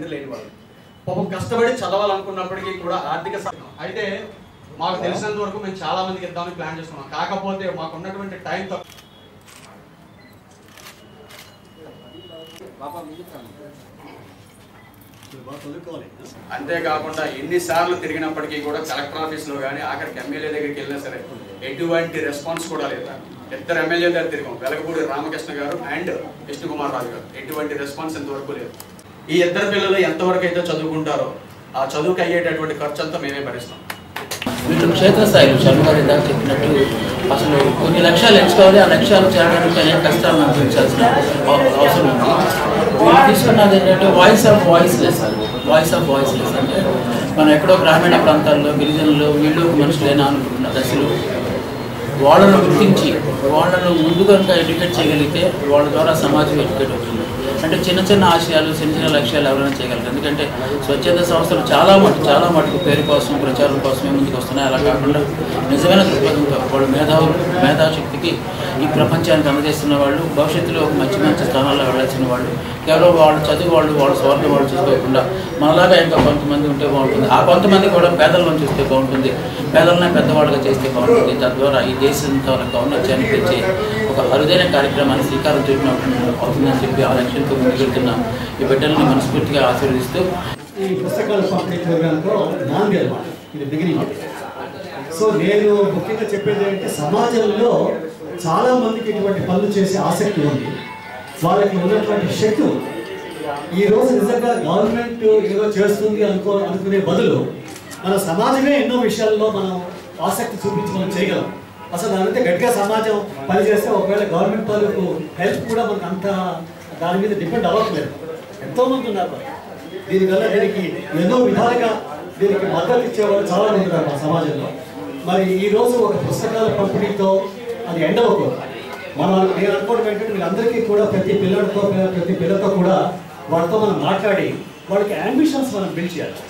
తల్లిదండ్రులు లేని వాళ్ళు పాపం కష్టపడి చదవాలనుకున్నప్పటికీ కూడా ఆర్థిక స- అయితే మాకు తెలిసినంత వరకు మేము చాలా మందికి ఇద్దామని ప్లాన్ చేసుకున్నాం కాకపోతే మాకు ఉన్నటువంటి టైం తక్కువ అంతేకాకుండా ఎన్నిసార్లు తిరిగినప్పటికీ కూడా కలెక్టర్ ఆఫీస్ లో కానీ ఆఖరికి ఎమ్మెల్యే దగ్గరికి వెళ్ళినా సరే ఎటువంటి రెస్పాన్స్ కూడా లేదు ఇద్దరు ఎమ్మెల్యే దగ్గర తిరిగాం వెలగపూడి రామకృష్ణ గారు అండ్ విష్ణుకుమార్ రాజు గారు ఎటువంటి రెస్పాన్స్ ఇంతవరకు లేదు ఈ ఇద్దరు పిల్లలు ఎంతవరకు అయితే చదువుకుంటారో ఆ చదువుకి అయ్యేటటువంటి ఖర్చు అంతా మేమే భరిస్తాం వీళ్ళు క్షేత్రస్థాయిలో శర్మ గారు ఇందాక చెప్పినట్టు అసలు కొన్ని లక్ష్యాలు ఎంచుకోవాలి ఆ లక్ష్యాలు చేరడానికి అనేక కష్టాలను అనుభవించాల్సిన అవ- అవసరం ఉంది వీళ్ళు తీసుకున్నది ఏంటంటే voice of voiceless voice of voiceless అంటే మనం ఎక్కడో గ్రామీణ ప్రాంతాల్లో గిరిజనులు వీళ్ళు ఒక మనుషులేనా అనుకుంటున్న దశలు వాళ్ళను గుర్తించి వాళ్ళను ముందు కనుక ఎడ్యుకేట్ చేయగలిగితే వాళ్ళ ద్వారా సమాజం ఎడ్యుకేట్ అవుతుంది అంటే చిన్న చిన్న ఆశయాలు చిన్న చిన్న లక్ష్యాలు ఎవరైనా చేయగలరు ఎందుకంటే స్వచ్ఛంద సంస్థలు చాలా మటుకు చాలా మటుకు పేరు కోసం ప్రచారం కోసమే ముందుకు వస్తున్నాయి అలా కాకుండా నిజమైన దృక్పథంతో వాళ్ళు మేధావులు మేధాశక్తికి ఈ ప్రపంచానికి అందజేస్తున్న వాళ్ళు భవిష్యత్తులో ఒక మంచి మంచి స్థానాల్లో వెళ్ళాల్సిన వాళ్ళు కేవలం వాళ్ళు చదువు వాళ్ళు వాళ్ళ స్వార్థం వాళ్ళు చూసుకోకుండా మనలాగా ఇంకా కొంతమంది ఉంటే బాగుంటుంది ఆ కొంతమంది కూడా పేదలను చూస్తే బాగుంటుంది పేదలనే పెద్దవాళ్ళుగా చేస్తే బాగుంటుంది తద్వారా ఈ దేశం తాలూకా ఔన్నత్యాన్ని పెంచే ఒక అరుదైన కార్యక్రమాన్ని శ్రీకారం చుట్టినట్టు అవుతుందని చెప్పి ఆ లక్ష్యంతో ముందుకెళ్తున్న ఈ బిడ్డల్ని మనస్ఫూర్తిగా ఆశీర్వదిస్తూ ఈ పుస్తకాల పంపిణీ ప్రోగ్రాంతో నాంది అనమాట ఇది బిగినింగ్ సో నేను ముఖ్యంగా చెప్పేది ఏంటంటే సమాజంలో చాలా మందికి ఇటువంటి పనులు చేసే ఆసక్తి ఉంది వాళ్ళకి ఉన్నటువంటి శక్తి ఉంది ఈ రోజు నిజంగా గవర్నమెంట్ ఏదో చేస్తుంది అనుకో అనుకునే బదులు మన సమాజమే ఎన్నో విషయాల్లో మనం ఆసక్తి చూపించి మనం చేయగలం అసలు దానితో గట్టిగా సమాజం పనిచేస్తే ఒకవేళ గవర్నమెంట్ తాలూకు హెల్ప్ కూడా మనకు అంత దాని మీద డిపెండ్ అవ్వట్లేదు ఎంతో మంది ఉన్నారు దీనివల్ల దీనికి ఎన్నో విధాలుగా దీనికి మద్దతు ఇచ్చేవాళ్ళు చాలా మంది ఉన్నారు మన సమాజంలో మరి ఈ రోజు ఒక పుస్తకాల పంపిణీతో అది ఎండ్ అవ్వకూడదు మనం నేను అనుకోవడం ఏంటంటే వీళ్ళందరికీ కూడా ప్రతి పిల్లడితో ప్రతి పిల్లతో కూడా వాళ్ళతో మనం మాట్లాడి వాళ్ళకి అంబిషన్స్ మనం బిల్డ్ చేయాలి